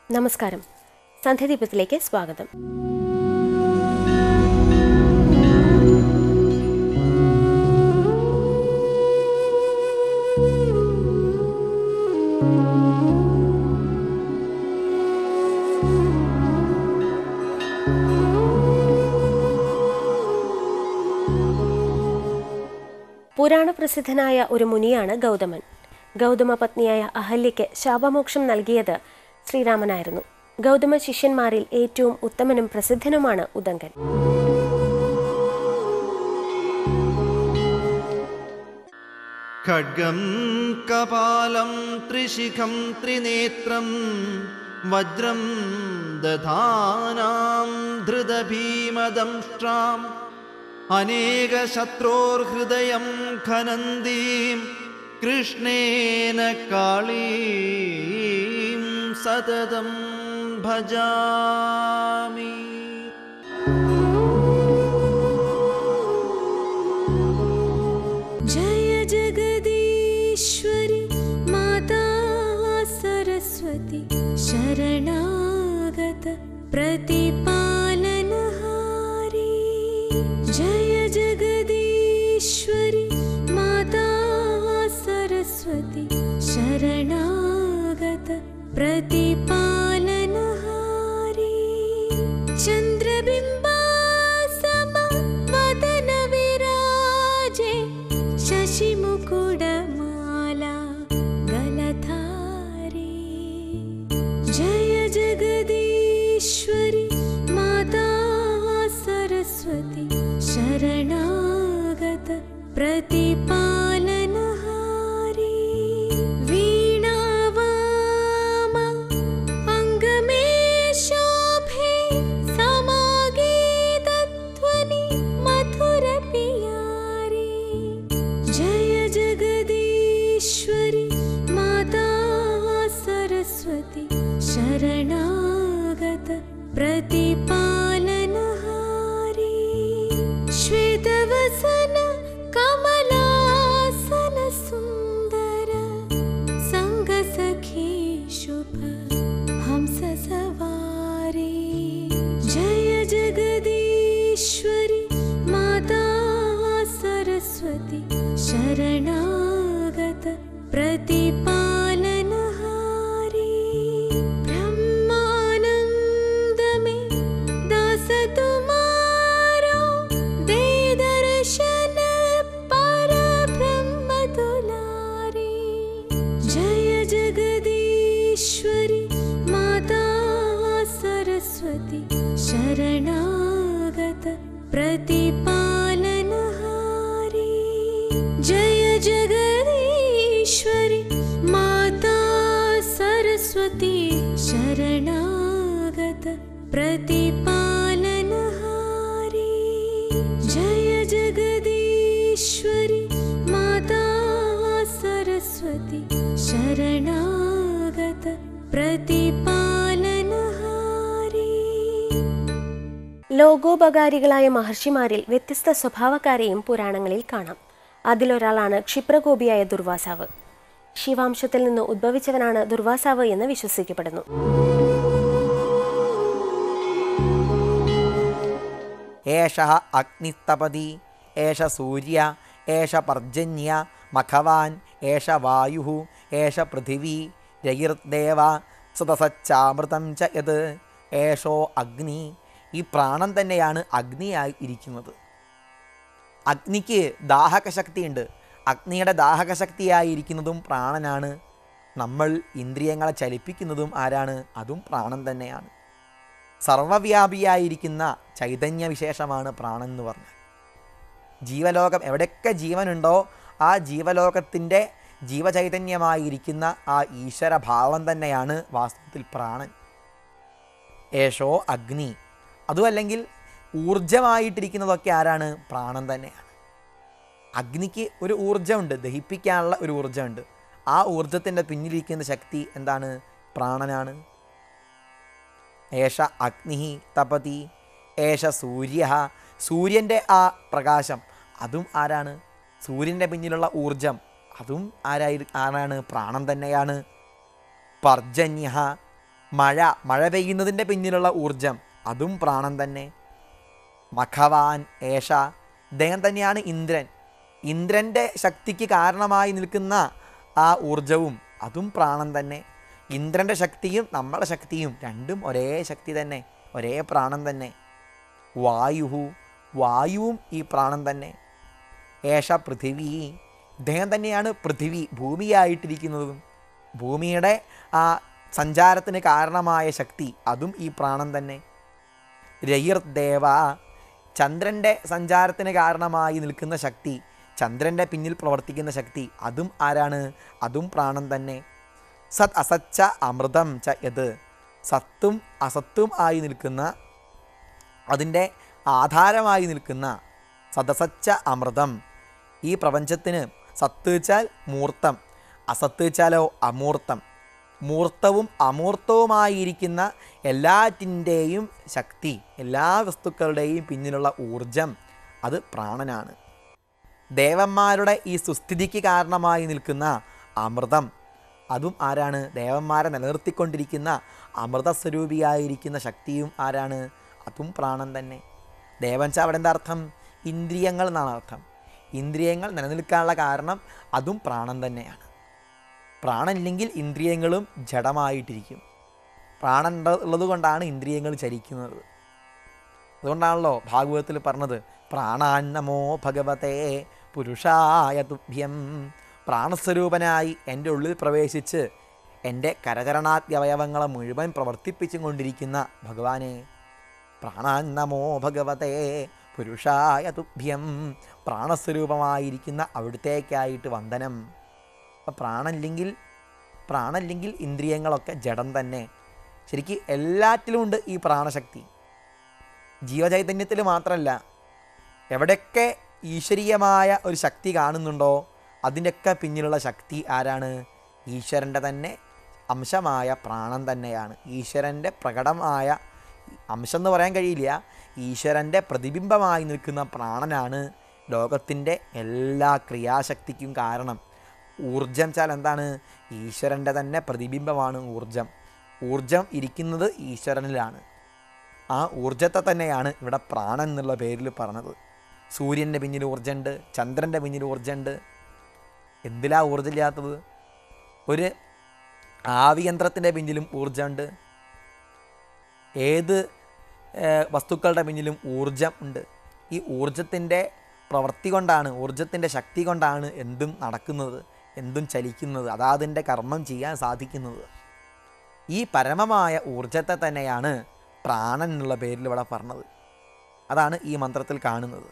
നമസ്കാരം സന്ധ്യദീപത്തിലേക്ക് സ്വാഗതം പുരാണപ്രസിദ്ധനായ ഒരു മുനിയാണ് ഗൗതമൻ ഗൗതമ പത്നിയായ അഹല്യയ്ക്ക് ശാപമോക്ഷം നൽകിയത് ശ്രീരാമനായിരുന്നു ഗൗതമ ശിഷ്യന്മാരിൽ ഏറ്റവും ഉത്തമനും പ്രസിദ്ധനുമാണ് ഉദങ്കൻ खड्गं कपालं त्रिशिखं त्रिनेत्रं वज्रं दधानां धृतभीमदंष्ट्राम् अनेकशत्रोर्हृदयं खनन्दीं कृष्णेन काळीं सततं भजामि जय जगदीश्वरि माता सरस्वती शरणागत प्रतिपालनहारी जय जगदीश्वरि माता सरस्वती शरणागत प्रतिपालनहारी चन्द्रबिम्बासम वदन विराजे शशिमुकुडमाला गलधारी जय जगदीश्वरि माता सरस्वती शरणागत प्रतिपालनहारी वीणावाम अङ्गमे शोभे समागीतध्वनि मधुरपियारी जय जगदीश्वरि माता सरस्वती शरणागत प्रतिपालनहारी श्वेतवसन कमलासन सुन्दर सङ्गसखी शुभ हंस सवारी जय जगदीश्वरि माता सरस्वती शरणागत प्रतिपालनहारी ब्रह्मानन्दमे दास तुम्हारो दे दर्शन परब्रह्म दुलारी जय जगदीश्वरि माता सरस्वती शरणागत प्रतिपालनहारी जय जगदीश्वरि माता सरस्वती शरणागत प्रतिपालनहारी जय जगदीश्वरि माता सरस्वती शरणागत प्रतिपालनहारी ലോകോപകാരികളായ മഹർഷിമാരിൽ വ്യത്യസ്ത സ്വഭാവക്കാരെയും പുരാണങ്ങളിൽ കാണാം അതിലൊരാളാണ് ക്ഷിപ്രകോപിയായ ദുർവാസാവ് ശിവാംശത്തിൽ നിന്ന് ഉദ്ഭവിച്ചവനാണ് ദുർവാസാവ് എന്ന് വിശ്വസിക്കപ്പെടുന്നു ഏഷ അഗ്നിസ്തപതി ഏഷ സൂര്യ ഏഷ പർജന്യ മഖവാൻ ഏഷ വായു ഏഷ പൃഥിവി രയിർദേവ സതസച്ചാമൃതം ച യത് ഏഷോ അഗ്നി ഈ പ്രാണൻ തന്നെയാണ് അഗ്നിയായി ഇരിക്കുന്നത് അഗ്നിക്ക് ദാഹകശക്തിയുണ്ട് അഗ്നിയുടെ ദാഹകശക്തിയായിരിക്കുന്നതും പ്രാണനാണ് നമ്മൾ ഇന്ദ്രിയങ്ങളെ ചലിപ്പിക്കുന്നതും ആരാണ് അതും പ്രാണൻ തന്നെയാണ് സർവവ്യാപിയായിരിക്കുന്ന ചൈതന്യ വിശേഷമാണ് പ്രാണൻ എന്ന് പറഞ്ഞാൽ ജീവലോകം എവിടെയൊക്കെ ജീവനുണ്ടോ ആ ജീവലോകത്തിൻ്റെ ജീവചൈതന്യമായിരിക്കുന്ന ആ ഈശ്വരഭാവം തന്നെയാണ് വാസ്തവത്തിൽ പ്രാണൻ ഏഷോ അഗ്നി അതുമല്ലെങ്കിൽ ഊർജമായിട്ടിരിക്കുന്നതൊക്കെ ആരാണ് പ്രാണൻ തന്നെയാണ് അഗ്നിക്ക് ഒരു ഊർജ്ജമുണ്ട് ദഹിപ്പിക്കാനുള്ള ഒരു ഊർജ്ജമുണ്ട് ആ ഊർജത്തിൻ്റെ പിന്നിലിരിക്കുന്ന ശക്തി എന്താണ് പ്രാണനാണ് ഏഷ അഗ്നി തപതി ഏഷ സൂര്യ സൂര്യൻ്റെ ആ പ്രകാശം അതും ആരാണ് സൂര്യൻ്റെ പിന്നിലുള്ള ഊർജം അതും ആരായി ആരാണ് പ്രാണൻ തന്നെയാണ് പർജന്യ മഴ മഴ പെയ്യുന്നതിൻ്റെ പിന്നിലുള്ള ഊർജം അതും പ്രാണൻ തന്നെ മഖവാൻ ഏഷ ഇദ്ദേഹം തന്നെയാണ് ഇന്ദ്രൻ ഇന്ദ്രൻ്റെ ശക്തിക്ക് കാരണമായി നിൽക്കുന്ന ആ ഊർജവും അതും പ്രാണൻ തന്നെ ഇന്ദ്രൻ്റെ ശക്തിയും നമ്മളെ ശക്തിയും രണ്ടും ഒരേ ശക്തി തന്നെ ഒരേ പ്രാണൻ തന്നെ വായുഹു വായുവും ഈ പ്രാണൻ തന്നെ ഏഷ പൃഥിവി ഇദ്ദേഹം തന്നെയാണ് പൃഥിവി ഭൂമിയായിട്ടിരിക്കുന്നതും ഭൂമിയുടെ ആ സഞ്ചാരത്തിന് കാരണമായ ശക്തി അതും ഈ പ്രാണൻ തന്നെ രയിർദേവ ചന്ദ്രൻ്റെ സഞ്ചാരത്തിന് കാരണമായി നിൽക്കുന്ന ശക്തി ചന്ദ്രൻ്റെ പിന്നിൽ പ്രവർത്തിക്കുന്ന ശക്തി അതും ആരാണ് അതും പ്രാണൻ തന്നെ സത് അസച്ച അമൃതം ച യത് സത്തും അസത്തും ആയി നിൽക്കുന്ന അതിൻ്റെ ആധാരമായി നിൽക്കുന്ന സദസച്ച അമൃതം ഈ പ്രപഞ്ചത്തിന് സത്ത് വെച്ചാൽ മൂർത്തം അസത്ത് വെച്ചാലോ അമൂർത്തം മൂർത്തവും അമൂർത്തവുമായിരിക്കുന്ന എല്ലാറ്റിൻ്റെയും ശക്തി എല്ലാ വസ്തുക്കളുടെയും പിന്നിലുള്ള ഊർജം അത് പ്രാണനാണ് ദേവന്മാരുടെ ഈ സുസ്ഥിതിക്ക് കാരണമായി നിൽക്കുന്ന അമൃതം അതും ആരാണ് ദേവന്മാരെ നിലനിർത്തിക്കൊണ്ടിരിക്കുന്ന അമൃതസ്വരൂപിയായിരിക്കുന്ന ശക്തിയും ആരാണ് അതും പ്രാണൻ തന്നെ ദേവൻ വെച്ചാൽ അവിടെ എന്താ അർത്ഥം ഇന്ദ്രിയങ്ങൾ എന്നാണ് അർത്ഥം ഇന്ദ്രിയങ്ങൾ നിലനിൽക്കാനുള്ള കാരണം അതും പ്രാണൻ തന്നെയാണ് പ്രാണനില്ലെങ്കിൽ ഇന്ദ്രിയങ്ങളും ജഡമായിട്ടിരിക്കും പ്രാണൻ ഉണ്ട- ഉള്ളത് കൊണ്ടാണ് ഇന്ദ്രിയങ്ങൾ ചരിക്കുന്നത് അതുകൊണ്ടാണല്ലോ ഭാഗവതത്തിൽ പറഞ്ഞത് പ്രാണാന്നമോ ഭഗവതേ പുരുഷായ തുഭ്യം പ്രാണസ്വരൂപനായി എൻ്റെ ഉള്ളിൽ പ്രവേശിച്ച് എൻ്റെ കരചരണാദ്യവയവങ്ങളെ മുഴുവൻ പ്രവർത്തിപ്പിച്ചും കൊണ്ടിരിക്കുന്ന ഭഗവാനെ പ്രാണാന്നമോ ഭഗവതേ പുരുഷായ തുഭ്യം പ്രാണസ്വരൂപമായിരിക്കുന്ന അവിടുത്തേക്കായിട്ട് വന്ദനം അപ്പം പ്രാണനില്ലെങ്കിൽ പ്രാണനില്ലെങ്കിൽ ഇന്ദ്രിയങ്ങളൊക്കെ ജഡം തന്നെ ശരിക്ക് എല്ലാറ്റിലും ഉണ്ട് ഈ പ്രാണശക്തി ജീവചൈതന്യത്തിൽ മാത്രമല്ല എവിടെയൊക്കെ ഈശ്വരീയമായ ഒരു ശക്തി കാണുന്നുണ്ടോ അതിൻ്റെയൊക്കെ പിന്നിലുള്ള ശക്തി ആരാണ് ഈശ്വരൻ്റെ തന്നെ അംശമായ പ്രാണൻ തന്നെയാണ് ഈശ്വരൻ്റെ പ്രകടമായ അംശം എന്ന് പറയാൻ കഴിയില്ല ഈശ്വരൻ്റെ പ്രതിബിംബമായി നിൽക്കുന്ന പ്രാണനാണ് ലോകത്തിൻ്റെ എല്ലാ ക്രിയാശക്തിക്കും കാരണം ഊർജം വെച്ചാൽ എന്താണ് ഈശ്വരൻ്റെ തന്നെ പ്രതിബിംബമാണ് ഊർജം ഊർജം ഇരിക്കുന്നത് ഈശ്വരനിലാണ് ആ ഊർജത്തെ തന്നെയാണ് ഇവിടെ പ്രാണൻ എന്നുള്ള പേരിൽ പറഞ്ഞത് സൂര്യൻ്റെ പിന്നിൽ ഊർജ്ജമുണ്ട് ചന്ദ്രൻ്റെ പിന്നിൽ ഊർജ്ജമുണ്ട് എന്തിലാ ഊർജ്ജമില്ലാത്തത് ഒരു ആവിയന്ത്രത്തിൻ്റെ പിന്നിലും ഊർജ്ജമുണ്ട് ഏത് ഏഹ്, വസ്തുക്കളുടെ പിന്നിലും ഊർജം ഉണ്ട് ഈ ഊർജത്തിൻ്റെ പ്രവൃത്തി കൊണ്ടാണ് ഊർജത്തിൻ്റെ ശക്തി കൊണ്ടാണ് എന്തും നടക്കുന്നത് എന്തും ചലിക്കുന്നത് അതാതിൻ്റെ കർമ്മം ചെയ്യാൻ സാധിക്കുന്നത് ഈ പരമമായ ഊർജത്തെ തന്നെയാണ് പ്രാണൻ എന്നുള്ള പേരിൽ ഇവിടെ പറഞ്ഞത് അതാണ് ഈ മന്ത്രത്തിൽ കാണുന്നത്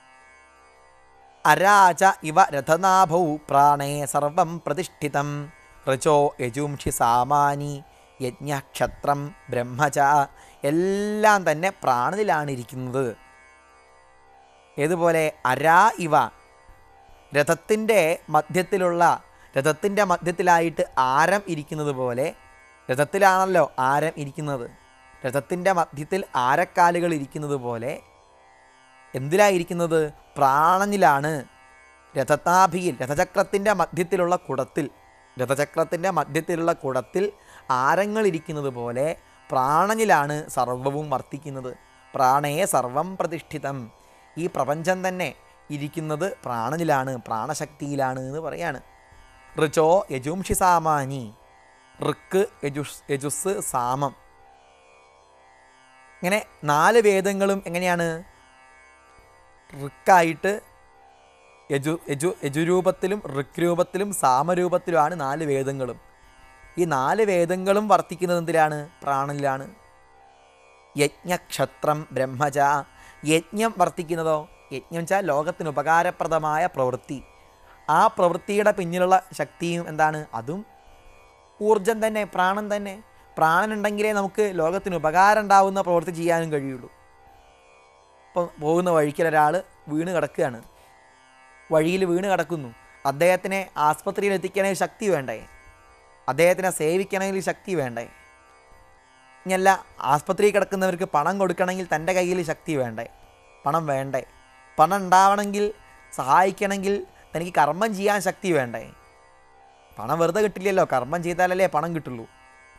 അരാജ ഇവ രഥനാഭൗ പ്രാണേ സർവം പ്രതിഷ്ഠിതം ഋചോ യജുംഷി സാമാനി യജ്ഞക്ഷത്രം ബ്രഹ്മച എല്ലാം തന്നെ പ്രാണനിലാണ് ഇരിക്കുന്നത് ഏതുപോലെ അരാ ഇവ രഥത്തിൻ്റെ മധ്യത്തിലുള്ള രഥത്തിൻ്റെ മധ്യത്തിലായിട്ട് ആരം ഇരിക്കുന്നത് പോലെ രഥത്തിലാണല്ലോ ആരം ഇരിക്കുന്നത് രഥത്തിൻ്റെ മധ്യത്തിൽ ആരക്കാലുകൾ ഇരിക്കുന്നത് പോലെ എന്തിലായിരിക്കുന്നത് പ്രാണനിലാണ് രഥത്താഭിയിൽ രഥചക്രത്തിൻ്റെ മധ്യത്തിലുള്ള കുടത്തിൽ രഥചക്രത്തിൻ്റെ മധ്യത്തിലുള്ള കുടത്തിൽ ആരങ്ങൾ ഇരിക്കുന്നത് പോലെ പ്രാണനിലാണ് സർവവും വർത്തിക്കുന്നത് പ്രാണയെ സർവം പ്രതിഷ്ഠിതം ഈ പ്രപഞ്ചം തന്നെ ഇരിക്കുന്നത് പ്രാണനിലാണ് പ്രാണശക്തിയിലാണ് എന്ന് പറയാണ് ഋചോ യജുംഷി സാമാനി ഋക്ക് യജുസ് യജുസ് സാമം ഇങ്ങനെ നാല് വേദങ്ങളും എങ്ങനെയാണ് ഋക്കായിട്ട് യജു യജു യജുരൂപത്തിലും ഋക് രൂപത്തിലും സാമരൂപത്തിലുമാണ് നാല് വേദങ്ങളും ഈ നാല് വേദങ്ങളും വർത്തിക്കുന്നത് എന്തിലാണ് പ്രാണനിലാണ് യജ്ഞക്ഷത്രം ബ്രഹ്മച യജ്ഞം വർത്തിക്കുന്നതോ യജ്ഞം വെച്ചാൽ ലോകത്തിന് ഉപകാരപ്രദമായ പ്രവൃത്തി ആ പ്രവൃത്തിയുടെ പിന്നിലുള്ള ശക്തിയും എന്താണ് അതും ഊർജം തന്നെ പ്രാണൻ തന്നെ പ്രാണൻ ഉണ്ടെങ്കിലേ നമുക്ക് ലോകത്തിന് ഉപകാരം ഉണ്ടാവുന്ന പ്രവൃത്തി ചെയ്യാനും കഴിയുള്ളൂ ഇപ്പം പോകുന്ന വഴിക്കൽ ഒരാൾ വീണ് കിടക്കുകയാണ് വഴിയിൽ വീണ് കിടക്കുന്നു അദ്ദേഹത്തിനെ ആസ്പത്രിയിൽ എത്തിക്കണമെങ്കിൽ ശക്തി വേണ്ടേ അദ്ദേഹത്തിനെ സേവിക്കണമെങ്കിൽ ശക്തി വേണ്ടേ ഇനിയല്ല ആസ്പത്രിയിൽ കിടക്കുന്നവർക്ക് പണം കൊടുക്കണമെങ്കിൽ തൻ്റെ കയ്യിൽ ശക്തി വേണ്ടേ പണം വേണ്ടേ പണം ഉണ്ടാവണമെങ്കിൽ സഹായിക്കണമെങ്കിൽ തനിക്ക് കർമ്മം ചെയ്യാൻ ശക്തി വേണ്ടേ പണം വെറുതെ കിട്ടില്ലല്ലോ കർമ്മം ചെയ്താലല്ലേ പണം കിട്ടുള്ളൂ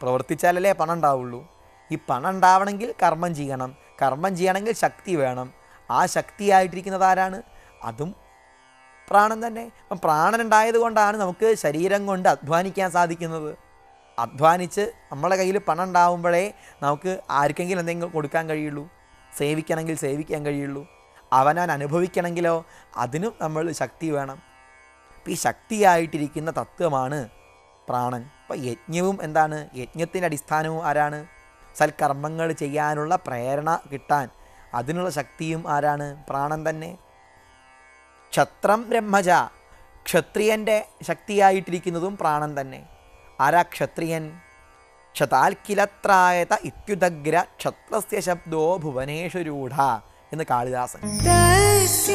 പ്രവർത്തിച്ചാലല്ലേ പണം ഉണ്ടാവുള്ളൂ ഈ പണം ഉണ്ടാവണമെങ്കിൽ കർമ്മം ചെയ്യണം കർമ്മം ചെയ്യണമെങ്കിൽ ശക്തി വേണം ആ ശക്തിയായിട്ടിരിക്കുന്നത് ആരാണ് അതും പ്രാണൻ തന്നെ അപ്പം പ്രാണൻ ഉണ്ടായത് കൊണ്ടാണ് നമുക്ക് ശരീരം കൊണ്ട് അധ്വാനിക്കാൻ സാധിക്കുന്നത് അധ്വാനിച്ച് നമ്മളെ കയ്യിൽ പണം ഉണ്ടാവുമ്പോഴേ നമുക്ക് ആർക്കെങ്കിലും എന്തെങ്കിലും കൊടുക്കാൻ കഴിയുള്ളൂ സേവിക്കണമെങ്കിൽ സേവിക്കാൻ കഴിയുള്ളൂ അവനവൻ അനുഭവിക്കണമെങ്കിലോ അതിനും നമ്മൾ ശക്തി വേണം അപ്പം ഈ ശക്തിയായിട്ടിരിക്കുന്ന തത്വമാണ് പ്രാണൻ അപ്പം യജ്ഞവും എന്താണ് യജ്ഞത്തിൻ്റെ അടിസ്ഥാനവും ആരാണ് സൽക്കർമ്മങ്ങൾ ചെയ്യാനുള്ള പ്രേരണ കിട്ടാൻ അതിനുള്ള ശക്തിയും ആരാണ് പ്രാണൻ തന്നെ ക്ഷത്രം ബ്രഹ്മജ ക്ഷത്രിയൻ്റെ ശക്തിയായിട്ടിരിക്കുന്നതും പ്രാണൻ തന്നെ ആരാ ക്ഷത്രിയൻ ക്ഷതാൽക്കിലത്രായത ഇത്യുദഗ്ര ക്ഷത്രസ്യ ശബ്ദോ ഭുവനേഷു രൂഢ എന്ന് കാളിദാസൻ तस्य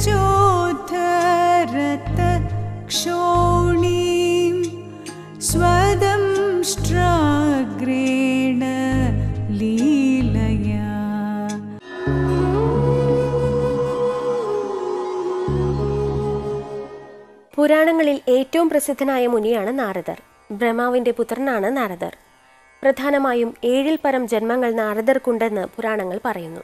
चोद्धरत क्षोणीं स्वदंष्ट्राग्रेण लीलया പുരാണങ്ങളിൽ ഏറ്റവും പ്രസിദ്ധനായ മുനിയാണ് നാരദർ ബ്രഹ്മാവിന്റെ പുത്രനാണ് നാരദർ പ്രധാനമായും ഏഴിൽ പരം ജന്മങ്ങൾ നാരദർക്കുണ്ടെന്ന് പുരാണങ്ങൾ പറയുന്നു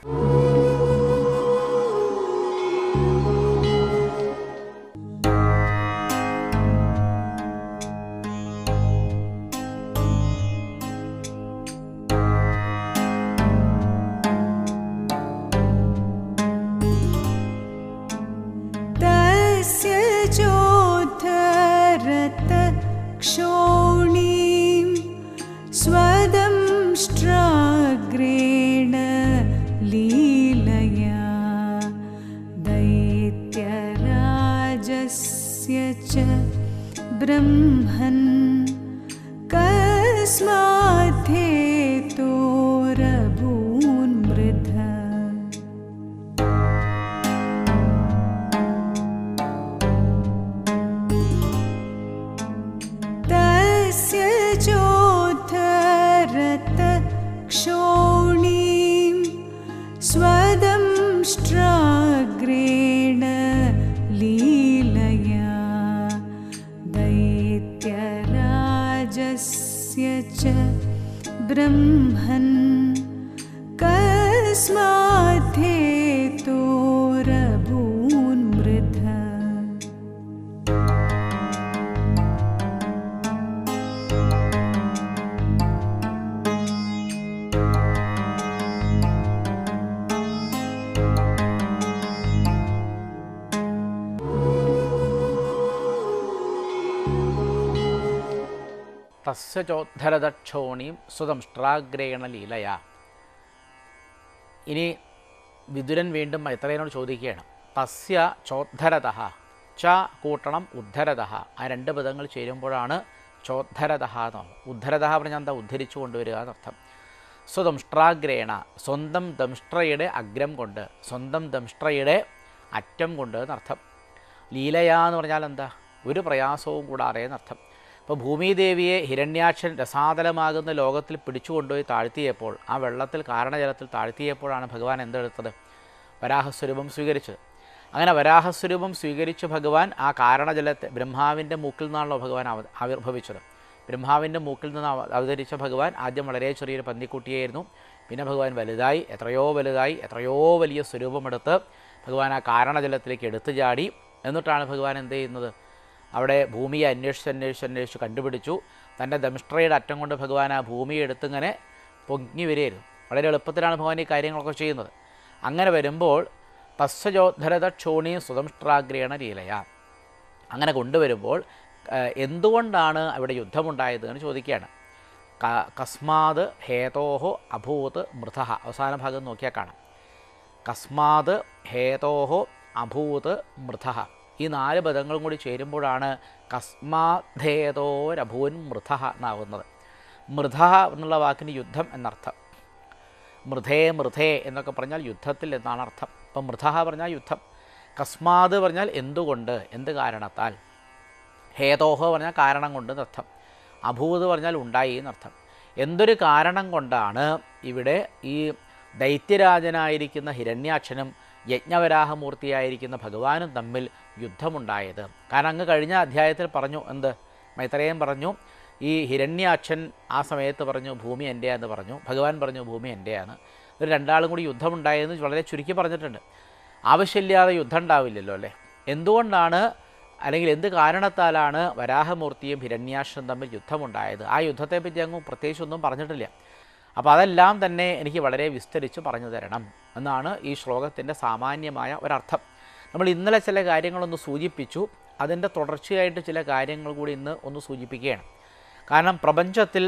तस्य चोद्धरत क्षोणीं स्वदंष्ट्राग्रेण लीलया दैत्यराजस्य च ब्रह्मन् कस्माद्धेतोरभून्मृध तस्य चोद्धरत क्षोणीं स्वदंष्ट्राग्रेण लीलया दैत्यराजस्य च ब्रह्मन् कस्माद्धेतोरभून्मृध തസ്യ ചോദ്ധരദക്ഷോണീം സുതംഷ്ട്രാഗ്രേണ ലീലയ ഇനി വിതുരൻ വീണ്ടും മൈത്രേനോട് ചോദിക്കുകയാണ് തസ്യ ചോദ്ധരത ച കൂട്ടണം ഉദ്ധരത ആ രണ്ട് പദങ്ങൾ ചേരുമ്പോഴാണ് ചോദ്ധരത എന്ന് ഉദ്ധരത പറഞ്ഞാൽ എന്താ ഉദ്ധരിച്ചു കൊണ്ടുവരിക എന്നർത്ഥം സ്വദംഷ്ട്രാഗ്രേണ സ്വന്തം ദംഷ്ട്രയുടെ അഗ്രം കൊണ്ട് സ്വന്തം ദംഷ്ട്രയുടെ അറ്റം കൊണ്ട് എന്നർത്ഥം ലീലയ എന്ന് പറഞ്ഞാൽ എന്താ ഒരു പ്രയാസവും കൂടാതെ എന്നർത്ഥം ഇപ്പോൾ ഭൂമിദേവിയെ ഹിരണ്യാക്ഷൻ രസാതലമാകുന്ന ലോകത്തിൽ പിടിച്ചുകൊണ്ടുപോയി താഴ്ത്തിയപ്പോൾ ആ വെള്ളത്തിൽ കാരണജലത്തിൽ താഴ്ത്തിയപ്പോഴാണ് ഭഗവാൻ എന്തെടുത്തത് വരാഹസ്വരൂപം സ്വീകരിച്ചത് അങ്ങനെ വരാഹസ്വരൂപം സ്വീകരിച്ച ഭഗവാൻ ആ കാരണജലത്തെ ബ്രഹ്മാവിൻ്റെ മൂക്കിൽ നിന്നാണല്ലോ ഭഗവാൻ അവ ആവിർഭവിച്ചത് ബ്രഹ്മാവിൻ്റെ മൂക്കിൽ നിന്ന് അവ- അവതരിച്ച ഭഗവാൻ ആദ്യം വളരെ ചെറിയൊരു പന്നിക്കുട്ടിയായിരുന്നു പിന്നെ ഭഗവാൻ വലുതായി എത്രയോ വലുതായി എത്രയോ വലിയ സ്വരൂപമെടുത്ത് ഭഗവാൻ ആ കാരണജലത്തിലേക്ക് എടുത്തു ചാടി എന്നിട്ടാണ് ഭഗവാൻ എന്ത് ചെയ്യുന്നത് അവിടെ ഭൂമിയെ അന്വേഷിച്ച് അന്വേഷിച്ച് അന്വേഷിച്ച് കണ്ടുപിടിച്ചു തൻ്റെ ദംഷ്ട്രയുടെ അറ്റം കൊണ്ട് ഭഗവാൻ ആ ഭൂമിയെ എടുത്തിങ്ങനെ പൊങ്ങി വരികയായിരുന്നു വളരെ എളുപ്പത്തിലാണ് ഭഗവാൻ ഈ കാര്യങ്ങളൊക്കെ ചെയ്യുന്നത് അങ്ങനെ വരുമ്പോൾ തസ്വജോദ്ധരത ക്ഷോണി സുതംഷ്ട്രാഗ്രേണ ലീലയ അങ്ങനെ കൊണ്ടുവരുമ്പോൾ ആ, എന്തുകൊണ്ടാണ് അവിടെ യുദ്ധമുണ്ടായത് എന്ന് ചോദിക്കുകയാണ് ക- കസ്മാത് ഹേതോഹോ അഭൂത് മൃത അവസാന ഭാഗം നോക്കിയാൽ കാണാം കസ്മാത് ഹേതോഹോ അഭൂത് മൃത ഈ നാല് പദങ്ങളും കൂടി ചേരുമ്പോഴാണ് കസ്മാധേതോരഭൂൻ മൃത എന്നാകുന്നത് മൃത എന്നുള്ള വാക്കിന് യുദ്ധം എന്നർത്ഥം മൃധേ മൃധേ എന്നൊക്കെ പറഞ്ഞാൽ യുദ്ധത്തിൽ എന്നാണ് അർത്ഥം അപ്പം മൃത പറഞ്ഞാൽ യുദ്ധം കസ്മാത് പറഞ്ഞാൽ എന്തുകൊണ്ട് എന്ത് കാരണത്താൽ ഹേതോഹോ പറഞ്ഞാൽ കാരണം കൊണ്ട് എന്നർത്ഥം അഭൂത് പറഞ്ഞാൽ ഉണ്ടായി എന്നർത്ഥം എന്തൊരു കാരണം കൊണ്ടാണ് ഇവിടെ ഈ ദൈത്യരാജനായിരിക്കുന്ന ഹിരണ്യാക്ഷനും യജ്ഞവരാഹമൂർത്തിയായിരിക്കുന്ന ഭഗവാനും തമ്മിൽ യുദ്ധമുണ്ടായത് കാരണം അങ്ങ് കഴിഞ്ഞ അധ്യായത്തിൽ പറഞ്ഞു എന്ത് മൈത്രേയൻ പറഞ്ഞു ഈ ഹിരണ്യാക്ഷൻ ആ സമയത്ത് പറഞ്ഞു ഭൂമി എൻ്റെയാന്ന് പറഞ്ഞു ഭഗവാൻ പറഞ്ഞു ഭൂമി എൻ്റെയാണ് ഒരു രണ്ടാളും കൂടി യുദ്ധമുണ്ടായെന്ന് വളരെ ചുരുക്കി പറഞ്ഞിട്ടുണ്ട് ആവശ്യമില്ലാതെ യുദ്ധം ഉണ്ടാവില്ലല്ലോ അല്ലേ എന്തുകൊണ്ടാണ് അല്ലെങ്കിൽ എന്ത് കാരണത്താലാണ് വരാഹമൂർത്തിയും ഹിരണ്യാക്ഷനും തമ്മിൽ യുദ്ധമുണ്ടായത് ആ യുദ്ധത്തെപ്പറ്റി അങ്ങ് പ്രത്യേകിച്ചൊന്നും പറഞ്ഞിട്ടില്ല അപ്പോൾ അതെല്ലാം തന്നെ എനിക്ക് വളരെ വിസ്തരിച്ച് പറഞ്ഞു തരണം എന്നാണ് ഈ ശ്ലോകത്തിൻ്റെ സാമാന്യമായ ഒരർത്ഥം നമ്മൾ ഇന്നലെ ചില കാര്യങ്ങളൊന്ന് സൂചിപ്പിച്ചു അതിൻ്റെ തുടർച്ചയായിട്ട് ചില കാര്യങ്ങൾ കൂടി ഇന്ന് ഒന്ന് സൂചിപ്പിക്കുകയാണ് കാരണം പ്രപഞ്ചത്തിൽ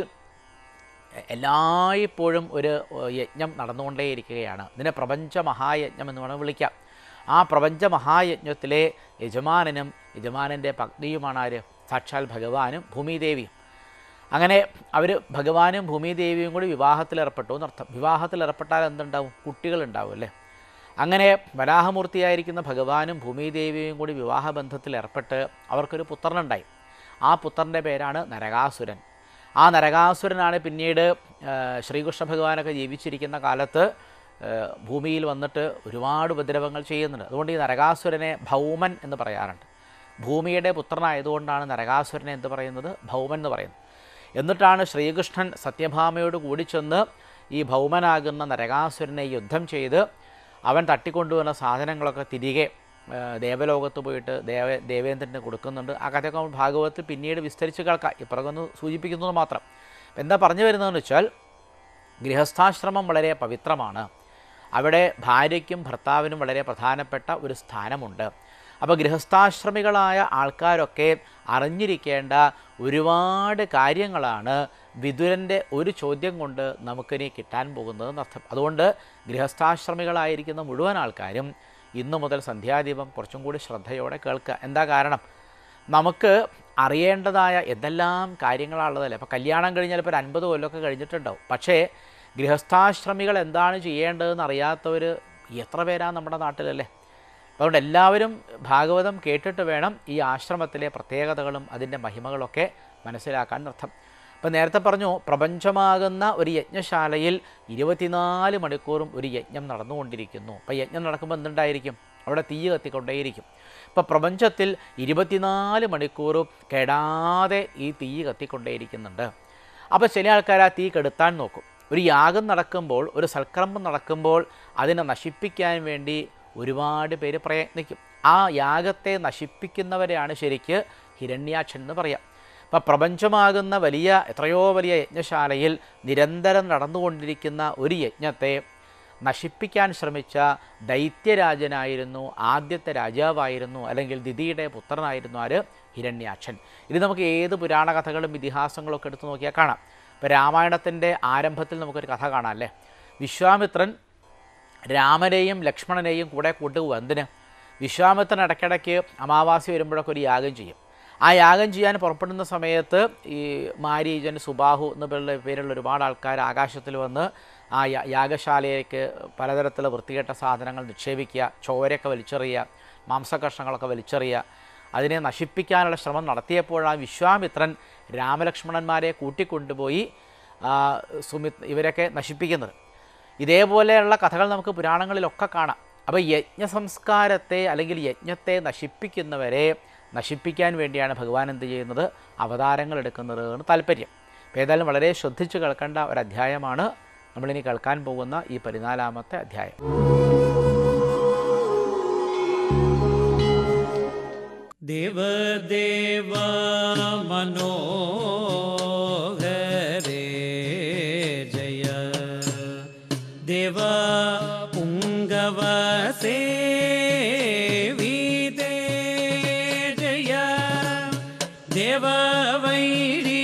എല്ലായ്പ്പോഴും ഒരു ഏഹ്, യജ്ഞം നടന്നുകൊണ്ടേയിരിക്കുകയാണ് ഇതിനെ പ്രപഞ്ച മഹായജ്ഞം എന്ന് വേണം വിളിക്കാം ആ പ്രപഞ്ച മഹായജ്ഞത്തിലെ യജമാനനും യജമാനൻ്റെ പത്നിയുമാണ് ആര് സാക്ഷാൽ ഭഗവാനും ഭൂമിദേവിയും അങ്ങനെ അവർ ഭഗവാനും ഭൂമിദേവിയും കൂടി വിവാഹത്തിലേർപ്പെട്ടു എന്നർത്ഥം വിവാഹത്തിലേർപ്പെട്ടാൽ എന്തുണ്ടാവും കുട്ടികളുണ്ടാവും അല്ലേ അങ്ങനെ വരാഹമൂർത്തിയായിരിക്കുന്ന ഭഗവാനും ഭൂമിദേവിയും കൂടി വിവാഹബന്ധത്തിൽ ഏർപ്പെട്ട് അവർക്കൊരു പുത്രനുണ്ടായി ആ പുത്രൻ്റെ പേരാണ് നരകാസുരൻ ആ നരകാസുരനാണ് പിന്നീട് ആ, ശ്രീകൃഷ്ണ ഭഗവാനൊക്കെ ജീവിച്ചിരിക്കുന്ന കാലത്ത് ആ, ഭൂമിയിൽ വന്നിട്ട് ഒരുപാട് ഉപദ്രവങ്ങൾ ചെയ്യുന്നുണ്ട് അതുകൊണ്ട് ഈ നരകാസുരനെ ഭൗമൻ എന്ന് പറയാറുണ്ട് ഭൂമിയുടെ പുത്രനായതുകൊണ്ടാണ് നരകാസുരനെ എന്ത് പറയുന്നത് ഭൗമൻ എന്ന് പറയുന്നത് എന്നിട്ടാണ് ശ്രീകൃഷ്ണൻ സത്യഭാമയോട് കൂടി ചെന്ന് ഈ ഭൗമനാകുന്ന നരകാസുരനെ യുദ്ധം ചെയ്ത് അവൻ തട്ടിക്കൊണ്ടുവന്ന സാധനങ്ങളൊക്കെ തിരികെ ആ, ദേവലോകത്ത് പോയിട്ട് ദേവ ദേവേന്ദ്രന് കൊടുക്കുന്നുണ്ട് ആ കഥയൊക്കെ നമ്മൾ ഭാഗവത്തിൽ പിന്നീട് വിസ്തരിച്ച് കേൾക്കാം ഇപ്പുറകൊന്ന് സൂചിപ്പിക്കുന്നത് മാത്രം അപ്പം എന്താ പറഞ്ഞു വരുന്നതെന്ന് വെച്ചാൽ ഗൃഹസ്ഥാശ്രമം വളരെ പവിത്രമാണ് അവിടെ ഭാര്യയ്ക്കും ഭർത്താവിനും വളരെ പ്രധാനപ്പെട്ട ഒരു സ്ഥാനമുണ്ട് അപ്പോൾ ഗൃഹസ്ഥാശ്രമികളായ ആൾക്കാരൊക്കെ അറിഞ്ഞിരിക്കേണ്ട ഒരുപാട് കാര്യങ്ങളാണ് വിതുരൻ്റെ ഒരു ചോദ്യം കൊണ്ട് നമുക്കിനി കിട്ടാൻ പോകുന്നത് എന്നർത്ഥം അതുകൊണ്ട് ഗൃഹസ്ഥാശ്രമികളായിരിക്കുന്ന മുഴുവൻ ആൾക്കാരും ഇന്നു മുതൽ സന്ധ്യാദീപം കുറച്ചും കൂടി ശ്രദ്ധയോടെ കേൾക്കുക എന്താ കാരണം നമുക്ക് അറിയേണ്ടതായ എന്തെല്ലാം കാര്യങ്ങളാണുള്ളതല്ലേ അപ്പോൾ കല്യാണം കഴിഞ്ഞാൽ ഇപ്പോൾ ഒരു അൻപത് കൊല്ലമൊക്കെ കഴിഞ്ഞിട്ടുണ്ടാവും പക്ഷേ ഗൃഹസ്ഥാശ്രമികൾ എന്താണ് ചെയ്യേണ്ടതെന്ന് അറിയാത്തവർ എത്ര പേരാണ് നമ്മുടെ നാട്ടിലല്ലേ അതുകൊണ്ട് എല്ലാവരും ഭാഗവതം കേട്ടിട്ട് വേണം ഈ ആശ്രമത്തിലെ പ്രത്യേകതകളും അതിൻ്റെ മഹിമകളൊക്കെ മനസ്സിലാക്കാൻ അർത്ഥം ഇപ്പം നേരത്തെ പറഞ്ഞു പ്രപഞ്ചമാകുന്ന ഒരു യജ്ഞശാലയിൽ ഇരുപത്തിനാല് മണിക്കൂറും ഒരു യജ്ഞം നടന്നുകൊണ്ടിരിക്കുന്നു അപ്പോൾ യജ്ഞം നടക്കുമ്പോൾ എന്തുണ്ടായിരിക്കും അവിടെ തീ കത്തിക്കൊണ്ടേയിരിക്കും ഇപ്പോൾ പ്രപഞ്ചത്തിൽ ഇരുപത്തിനാല് മണിക്കൂറും കെടാതെ ഈ തീ കത്തിക്കൊണ്ടേയിരിക്കുന്നുണ്ട് അപ്പോൾ ചില ആൾക്കാർ ആ തീ കെടുത്താൻ നോക്കും ഒരു യാഗം നടക്കുമ്പോൾ ഒരു സൽക്കർമ്മം നടക്കുമ്പോൾ അതിനെ നശിപ്പിക്കാൻ വേണ്ടി ഒരുപാട് പേര് പ്രയത്നിക്കും ആ യാഗത്തെ നശിപ്പിക്കുന്നവരെയാണ് ശരിക്ക് ഹിരണ്യാക്ഷൻ എന്ന് പറയാം അപ്പം പ്രപഞ്ചമാകുന്ന വലിയ എത്രയോ വലിയ യജ്ഞശാലയിൽ നിരന്തരം നടന്നുകൊണ്ടിരിക്കുന്ന ഒരു യജ്ഞത്തെ നശിപ്പിക്കാൻ ശ്രമിച്ച ദൈത്യരാജനായിരുന്നു ആദ്യത്തെ രാജാവായിരുന്നു അല്ലെങ്കിൽ ദിതിയുടെ പുത്രനായിരുന്നു ആര് ഹിരണ്യാക്ഷൻ ഇത് നമുക്ക് ഏത് പുരാണ കഥകളും ഇതിഹാസങ്ങളും ഒക്കെ എടുത്തു നോക്കിയാൽ കാണാം ഇപ്പോൾ രാമായണത്തിൻ്റെ ആരംഭത്തിൽ നമുക്കൊരു കഥ കാണാം അല്ലേ വിശ്വാമിത്രൻ രാമനെയും ലക്ഷ്മണനെയും കൂടെ കൊണ്ടുപോകും എന്തിന് വിശ്വാമിത്രൻ ഇടയ്ക്കിടയ്ക്ക് അമാവാസി വരുമ്പോഴൊക്കെ ഒരു യാഗം ചെയ്യും ആ യാഗം ചെയ്യാൻ പുറപ്പെടുന്ന സമയത്ത് ഈ മാരീജൻ സുബാഹു എന്ന പേരുള്ള പേരുള്ള ഒരുപാട് ആൾക്കാർ ആകാശത്തിൽ വന്ന് ആ യാ- യാഗശാലയിലേക്ക് പലതരത്തിലുള്ള വൃത്തികെട്ട സാധനങ്ങൾ നിക്ഷേപിക്കുക ചോരയൊക്കെ വലിച്ചെറിയുക മാംസകഷ്ണങ്ങളൊക്കെ വലിച്ചെറിയുക അതിനെ നശിപ്പിക്കാനുള്ള ശ്രമം നടത്തിയപ്പോഴാണ് വിശ്വാമിത്രൻ രാമലക്ഷ്മണന്മാരെ കൂട്ടിക്കൊണ്ടുപോയി ആ, സുമിത് ഇവരൊക്കെ നശിപ്പിക്കുന്നത് ഇതേപോലെയുള്ള കഥകൾ നമുക്ക് പുരാണങ്ങളിലൊക്കെ കാണാം അപ്പോൾ യജ്ഞ സംസ്കാരത്തെ അല്ലെങ്കിൽ യജ്ഞത്തെ നശിപ്പിക്കുന്നവരെ നശിപ്പിക്കാൻ വേണ്ടിയാണ് ഭഗവാൻ എന്ത് ചെയ്യുന്നത് അവതാരങ്ങൾ എടുക്കുന്നത് എന്ന് താല്പര്യം അപ്പോൾ ഏതായാലും വളരെ ശ്രദ്ധിച്ച് കേൾക്കേണ്ട ഒരു അധ്യായമാണ് നമ്മളിനി കേൾക്കാൻ പോകുന്ന ഈ പതിനാലാമത്തെ അധ്യായം देवदेव मनोहरे जय देव पुङ्गवसेविते जय देववैरी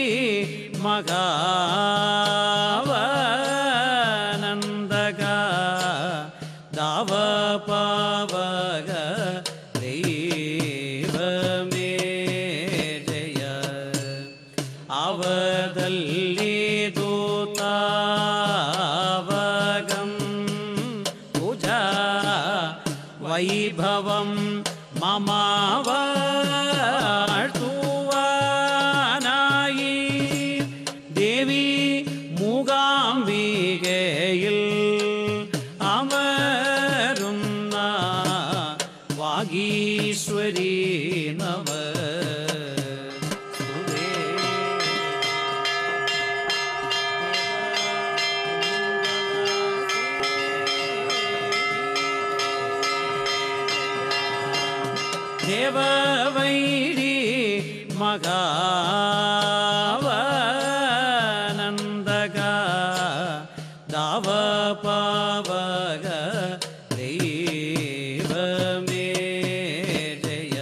मगावनन्दगा दावपावग ദൈവമേ ജയ അവതല്ലി ദൂതാവകം പൂജ വൈഭവം മമാവാഴ്ത്തുവാനായി ദേവി മൂകാംബികയിൽ അമരുന്ന വാഗീശ്വരി നവ ദേവവൈരി മകാവനന്ദക ദാവപാവക ദൈവമേ ജയ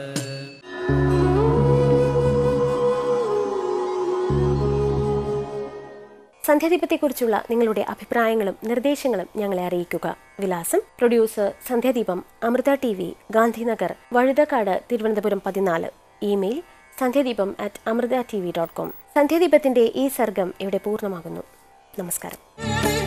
സന്ധ്യാദീപത്തെക്കുറിച്ചുള്ള നിങ്ങളുടെ അഭിപ്രായങ്ങളും നിർദ്ദേശങ്ങളും ഞങ്ങളെ അറിയിക്കുക വിലാസം producer Sandhyadeepam Amrita T V Gandhinagar Vazhuthacaud Thiruvananthapuram പതിനാല് email Sandhyadeepam at Amrita T V dot com സന്ധ്യാദീപത്തിന്റെ ഈ സർഗം ഇവിടെ പൂർണ്ണമാകുന്നു നമസ്കാരം